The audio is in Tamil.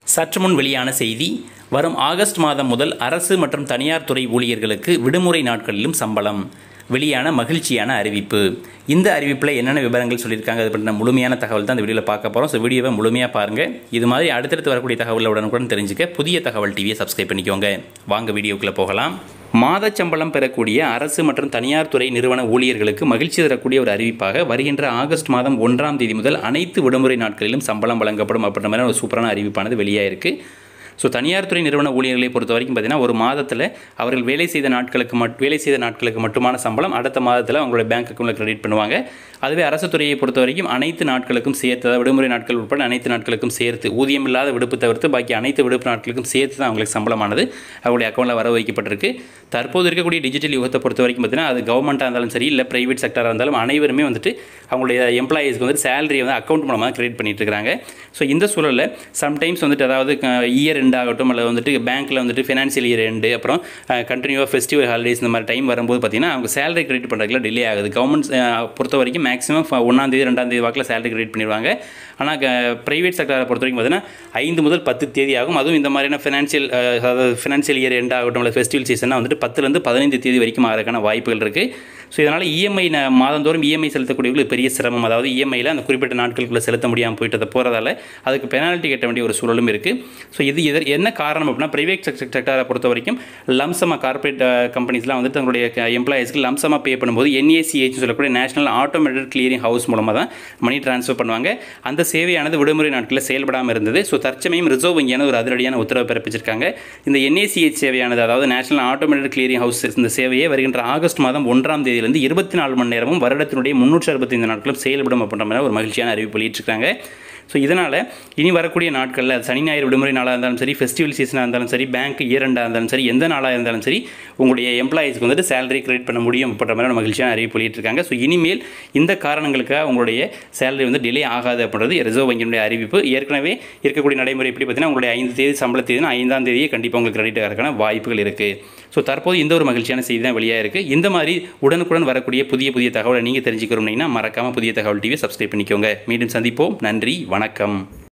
சற்று முன் வெளியான செய்தி வரும் ஆகஸ்ட் மாதம் முதல் அரசு மற்றும் தனியார் துறை ஊழியர்களுக்கு விடுமுறை நாட்களிலும் சம்பளம் வெளியான மகிழ்ச்சியான அறிவிப்பு இந்த அறிவிப்பில் என்னென்ன விவரங்கள் சொல்லியிருக்காங்க அது பற்றின முழுமையான தகவல் தான் இந்த வீடியோவில் பார்க்க போகிறோம் ஸோ வீடியோவை முழுமையாக பாருங்கள் இது மாதிரி அடுத்தடுத்து வரக்கூடிய தகவலை உடனுக்குடன் தெரிஞ்சுக்க புதிய தகவல் டிவியை சப்ஸ்கிரைப் பண்ணிக்கோங்க வாங்க வீடியோக்குள்ளே போகலாம் மாதச் சம்பளம் பெறக்கூடிய அரசு மற்றும் தனியார் துறை நிறுவன ஊழியர்களுக்கு மகிழ்ச்சி தரக்கூடிய ஒரு அறிவிப்பாக வருகின்ற ஆகஸ்ட் மாதம் ஒன்றாம் தேதி முதல் அனைத்து விடுமுறை நாட்களிலும் சம்பளம் வழங்கப்படும் அப்படின்ற மாதிரி ஒரு சூப்பரான அறிவிப்பானது வெளியாயிருக்கு ஸோ தனியார் துறை நிறுவன ஊழியர்களை பொறுத்த வரைக்கும் பார்த்தீங்கன்னா ஒரு மாதத்தில் அவர்கள் வேலை செய்த நாட்களுக்கு மட் வேலை செய்த நாட்களுக்கு மட்டுமான சம்பளம் அடுத்த மாதத்தில் அவங்களுடைய பேங்க் அக்கௌண்ட்டில் கிரெடிட் பண்ணுவாங்க அதுவே அரசு துறையை பொறுத்த வரைக்கும் அனைத்து நாட்களுக்கும் சேர்த்து அதாவது விடுமுறை நாட்கள் உட்பட அனைத்து நாட்களுக்கும் சேர்த்து ஊதியம் இல்லாத விடுப்பு தவிர்த்து பாக்கி அனைத்து விடுப்பு நாட்களுக்கும் சேர்த்து தான் அவங்களுக்கு சம்பளமானது அவங்களுடைய அக்கௌண்ட்டில் வர வைக்கப்பட்டிருக்கு தற்போது இருக்கக்கூடிய டிஜிட்டல் யுகத்தை பொறுத்த வரைக்கும் பார்த்தீங்கன்னா அது கவர்மெண்ட்டாக இருந்தாலும் சரி இல்லை ப்ரைவேட் செக்டராக இருந்தாலும் அனைவருமே வந்துட்டு அவங்களுடைய எம்ப்ளாயீஸ்க்கு வந்து சேலரி வந்து அக்கௌண்ட் மூலமாக கிரெடிட் பண்ணிட்டு இருக்காங்க ஸோ இந்த சூழலில் சம்டைம்ஸ் வந்துட்டு அதாவது இயர் எண்ட் ஆகட்டும் அல்லது வந்துட்டு பேங்க்கில் வந்துட்டு ஃபினான்ஷியல் இயர் எண்டு அப்புறம் கண்டினியூவாக ஃபெஸ்டிவல் ஹாலிடேஸ் இந்த மாதிரி டைம் வரும்போது பார்த்தீங்கன்னா அவங்க சேலரி கிரெடிட் பண்ணுறதுல டிலே ஆகுது கவர்மெண்ட் பொறுத்த வரைக்கும் மேக்ஸிமம் ஒன்றாந்தேதி ரெண்டாந்தேதி வாக்கில் சேலரி கிரெடிட் பண்ணிடுவாங்க ஆனால் ப்ரைவேட் செக்டரை பொறுத்த வரைக்கும் பார்த்தீங்கன்னா ஐந்து முதல் பத்து தேதி ஆகும் அதுவும் இந்த மாதிரியான ஃபினான்ஷியல் அதாவது ஃபினான்ஷியல் இயர் எண்ட் ஆகட்டும் இல்லை ஃபெஸ்டிவல் சீசனாக வந்துட்டு பத்துலேருந்து பதினைந்து தேதி வரைக்கும் ஆகிறதுக்கான வாய்ப்புகள் இருக்குது ஸோ இதனால் இஎம்ஐ மாதந்தோறும் இஎம்ஐ செலுத்தக்கூடியவங்களுக்கு பெரிய சிரமம் அதாவது இஎம்ஐயில் அந்த குறிப்பிட்ட நாட்களுக்குள்ளே செலுத்த முடியாமல் போயிட்டதை போகிறதால அதுக்கு பெனால்ட்டி கட்ட வேண்டிய ஒரு சூழலும் இருக்குது ஸோ இது எதர் என்ன காரணம் அப்படின்னா ப்ரைவேட் செக்டரை பொறுத்த வரைக்கும் லம்சமாக கார்பரேட் கம்பெனிஸ்லாம் வந்துட்டு தங்களுடைய எம்ப்ளாயிஸ்க்கு லம்சமாக பே பண்ணும்போது என்ஏசிஹெச் சொல்லக்கூடிய நேஷனல் ஆட்டோமேட்டட் கிளியரிங் ஹவுஸ் மூலமாக தான் மணி ட்ரான்ஸ்ஃபர் பண்ணுவாங்க அந்த சேவையானது விடுமுறை நாட்களில் செயல்படாமல் இருந்தது ஸோ தற்சமயம் ரிசர்வ் வங்கியான ஒரு அதிரடியான உத்தரவு பிறப்பிச்சிருக்காங்க இந்த என்ஏசிஹெச் சேவையானது அதாவது நேஷனல் ஆட்டோமேட்டட் கிளியரிங் ஹவுஸ் இந்த சேவையை வருகின்ற ஆகஸ்ட் மாதம் ஒன்றாம் தேதியிலிருந்து இருபத்தி நாலு மணி நேரமும் வருடத்தினுடைய முன்னூற்றி அறுபத்தைந்து நாட்களும் செயல்படும் அப்படின்ற மாதிரி ஒரு மகிழ்ச்சியான அறிவிப்பு வெளியிட்டிருக்காங்க ஸோ இதனால் இனி வரக்கூடிய நாட்களில் சனி ஞாயிறு விடுமுறை நாளாக இருந்தாலும் சரி ஃபெஸ்டிவல் சீசனாக இருந்தாலும் சரி பேங்க் இயர் எண்டாக இருந்தாலும் சரி எந்த நாளாக இருந்தாலும் சரி உங்களுடைய எம்ப்ளாயிஸ்க்கு வந்துட்டு சேலரி கிரெடிட் பண்ண முடியும் அப்படின்ற மாதிரி மகிழ்ச்சியான அறிவிப்பு வெளியிட்டிருக்காங்க ஸோ இனிமேல் இந்த காரணங்களுக்காக உங்களுடைய சேலரி வந்து டிலே ஆகாது அப்படின்றது ரிசர்வ் வங்கியினுடைய அறிவிப்பு ஏற்கனவே இருக்கக்கூடிய நடைமுறை எப்படி பார்த்தீங்கன்னா உங்களுடைய ஐந்து தேதி சம்பள தேதினா ஐந்தாம் தேதியே கண்டிப்பாக உங்களுக்கு கிரெடிட் ஆகிறதுக்கான வாய்ப்புகள் இருக்குது ஸோ தற்போது இந்த ஒரு மகிழ்ச்சியான செய்தி தான் வெளியாக இருக்குது இந்த மாதிரி உடனுக்குடன் வரக்கூடிய புதிய புதிய தகவலை நீங்கள் தெரிஞ்சுக்கணும்னா மறக்காமல் புதிய தகவல் டிவியை சப்ஸ்கிரைப் பண்ணிக்கோங்க மீண்டும் சந்திப்போம் நன்றி வணக்கம்